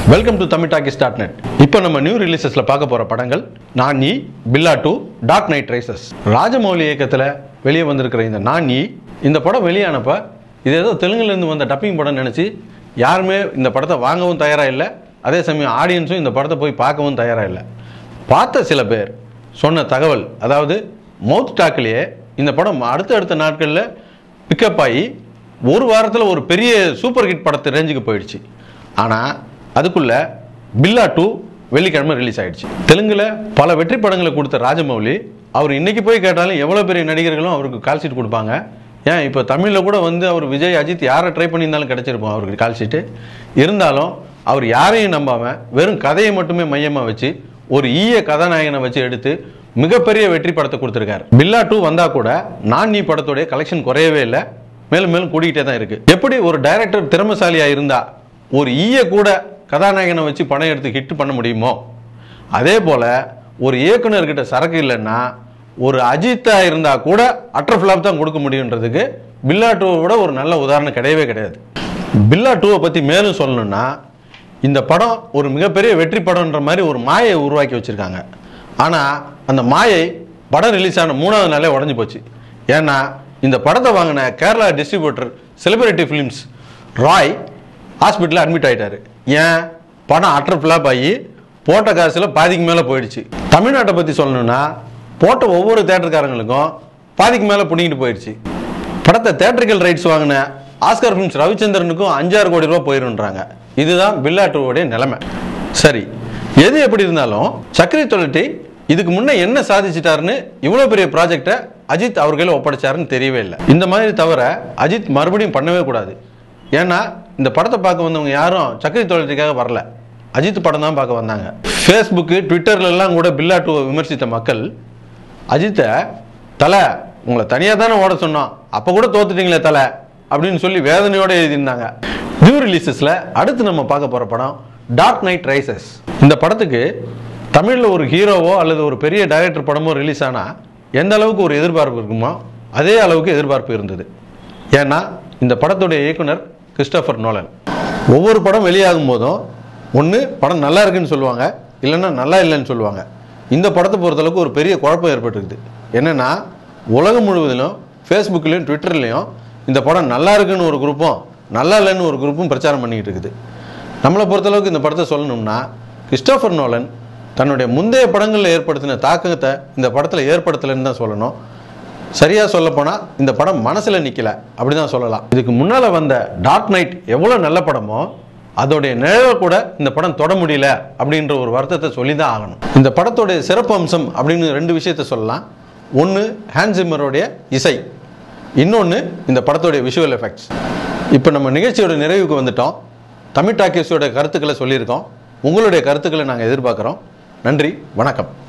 welcome to Tamil talkies dot net இப்போ நம்ம new ரிலீசஸ்ல பார்க்க போற படங்கள் Nani Billa two dark knight rises Rajamouli இயக்கத்தில் வெளியே வந்திருக்கிற இந்த நானி இந்த படம் வெளியானப்ப இது ஏதோ தெலுங்குல இருந்து வந்த டப்பிங் படம் நினைச்சு யாருமே இந்த படத்தை வாங்கவும் தயாரா இல்லை அதே சமயம் ஆடியன்ஸும் இந்த படத்தை போய் பார்க்கவும் தயாரா இல்லை பார்த்த சில பேர் சொன்ன தகவல் அதாவது மவுத் டாக்லேயே இந்த படம் அடுத்த அடுத்த நாட்களில் பிக்கப் ஆகி ஒரு வாரத்தில் ஒரு பெரிய சூப்பர் ஹிட் படத்து ரேஞ்சுக்கு போயிடுச்சு ஆனால் அதுக்குள்ள பில்லா டூ வெள்ளிக்கிழமை ரிலீஸ் ஆயிடுச்சு தெலுங்குல பல வெற்றி படங்களை கொடுத்த ராஜமௌலி அவர் இன்னைக்கு போய் கேட்டாலும் எவ்வளோ பெரிய நடிகர்களும் அவருக்கு கால் ஷீட் கொடுப்பாங்க ஏன் இப்போ தமிழில் கூட வந்து அவர் விஜய் அஜித் யாரை ட்ரை பண்ணியிருந்தாலும் கிடைச்சிருப்போம் அவருக்கு கால் ஷீட்டு இருந்தாலும் அவர் யாரையும் நம்பாம வெறும் கதையை மட்டுமே மையமாக வச்சு ஒரு ஈய கதாநாயகனை வச்சு எடுத்து மிகப்பெரிய வெற்றி படத்தை கொடுத்துருக்காரு பில்லா டூ வந்தா கூட நான் நீ படத்துடைய கலெக்ஷன் குறையவே இல்லை மேலும் மேலும் கூடிக்கிட்டே தான் இருக்கு எப்படி ஒரு டைரக்டர் திறமசாலியா இருந்தா ஒரு ஈய கூட கதாநாயகனை வச்சு படம் எடுத்து ஹிட் பண்ண முடியுமோ அதே போல ஒரு இயக்குனர்கிட்ட சரக்கு இல்லைன்னா ஒரு அஜித்தா இருந்தா கூட அட்டர் ஃபிளாப் தான் கொடுக்க முடியுன்றதுக்கு பில்லா டூவை விட ஒரு நல்ல உதாரணம் கிடையவே கிடையாது பில்லா டூவை பத்தி மேலும் சொல்லணும்னா இந்த படம் ஒரு மிகப்பெரிய வெற்றி படம்ன்ற மாதிரி ஒரு மாயை உருவாக்கி வச்சிருக்காங்க ஆனா அந்த மாயை படம் ரிலீஸ் ஆன மூணாவது நாளே உடஞ்சி போச்சு ஏன்னா இந்த படத்தை வாங்கின Kerala distributor celebrity films Roy ஹாஸ்பிட்டலில் அட்மிட் ஆயிட்டாரு ஏன் படம் அட்டர் ஃபிளாப் ஆகி போட்ட காசுல பாதிக்கு மேலே போயிடுச்சு தமிழ்நாட்டை பற்றி சொல்லணும்னா போட்ட ஒவ்வொரு தேட்டருக்காரங்களுக்கும் பாதிக்கு மேலே பிடிங்கிட்டு போயிடுச்சு படத்தை தேட்டரிக்கல் ரைட்ஸ் வாங்கின ஆஸ்கர் ஃபிலிம்ஸ் ரவிச்சந்திரனுக்கும் அஞ்சாறு கோடி ரூபாய் போயிருன்றாங்க இதுதான் பில்லா டூவோடைய நிலைமை சரி எது எப்படி இருந்தாலும் சக்கரை தொழிட்டி இதுக்கு முன்ன என்ன சாதிச்சிட்டாருன்னு இவ்வளோ பெரிய ப்ராஜெக்டை அஜித் அவர் கையில் ஒப்படைச்சாருன்னு தெரியவே இல்லை இந்த மாதிரி தவிர அஜித் மறுபடியும் பண்ணவே கூடாது ஏன்னா இந்த படத்தை பார்க்க வந்தவங்க யாரும் சக்கரை தொழிலுக்காக வரல அஜித் படம் தான் பார்க்க வந்தாங்க ஃபேஸ்புக்கு ட்விட்டர்ல எல்லாம் கூட பில்லா டூவை விமர்சித்த மக்கள் அஜித்தை தலை உங்களை தனியாக தானே ஓட சொன்னோம் அப்போ கூட தோத்துட்டீங்களே தலை அப்படின்னு சொல்லி வேதனையோட எழுதியிருந்தாங்க நியூ ரிலீசஸில் அடுத்து நம்ம பார்க்க போகிற படம் டார்க் நைட் ரைசஸ் இந்த படத்துக்கு தமிழில் ஒரு ஹீரோவோ அல்லது ஒரு பெரிய டைரக்டர் படமோ ரிலீஸ் ஆனால் எந்த அளவுக்கு ஒரு எதிர்பார்ப்பு இருக்குமோ அதே அளவுக்கு எதிர்பார்ப்பு இருந்தது ஏன்னா இந்த படத்துடைய இயக்குனர் கிறிஸ்டோபர் நோலன் ஒவ்வொரு படம் வெளியாகும் போதும் ஒன்று படம் நல்லா இருக்குன்னு சொல்லுவாங்க இல்லைன்னா நல்லா இல்லைன்னு சொல்லுவாங்க இந்த படத்தை பொறுத்தளவுக்கு ஒரு பெரிய குழப்பம் ஏற்பட்டுருக்குது என்னன்னா உலகம் முழுவதிலும் ஃபேஸ்புக்லேயும் ட்விட்டர்லேயும் இந்த படம் நல்லா இருக்குன்னு ஒரு குரூப்பும் நல்லா இல்லைன்னு ஒரு குரூப்பும் பிரச்சாரம் பண்ணிக்கிட்டு இருக்குது நம்மளை பொறுத்தளவுக்கு இந்த படத்தை சொல்லணும்னா கிறிஸ்டோபர் நோலன் தன்னுடைய முந்தைய படங்களில் ஏற்படுத்தின தாக்கத்தை இந்த படத்தில் ஏற்படுத்தலைன்னு தான் சொல்லணும் சரியா சொல்ல போனா இந்த படம் மனசுல நிக்கல அப்படிதான் சொல்லலாம் இதுக்கு முன்னால வந்த டார்க் நைட் எவ்வளவு நல்ல படமோ அதோடைய நிழலை கூட இந்த படம் தொட முடியல அப்படின்ற ஒரு வருத்தத்தை சொல்லி தான் ஆகணும் இந்த படத்தோடைய சிறப்பு அம்சம் அப்படின்னு ரெண்டு விஷயத்த சொல்லலாம் ஒன்று ஹேண்ட்ஸிம்மருடைய இசை இன்னொன்று இந்த படத்தோடைய விஷுவல் எஃபெக்ட்ஸ் இப்போ நம்ம நிகழ்ச்சியோட நிறைவுக்கு வந்துட்டோம் தமிழ் டாக்கீஸோட கருத்துக்களை சொல்லியிருக்கோம் உங்களுடைய கருத்துக்களை நாங்கள் எதிர்பார்க்குறோம் நன்றி வணக்கம்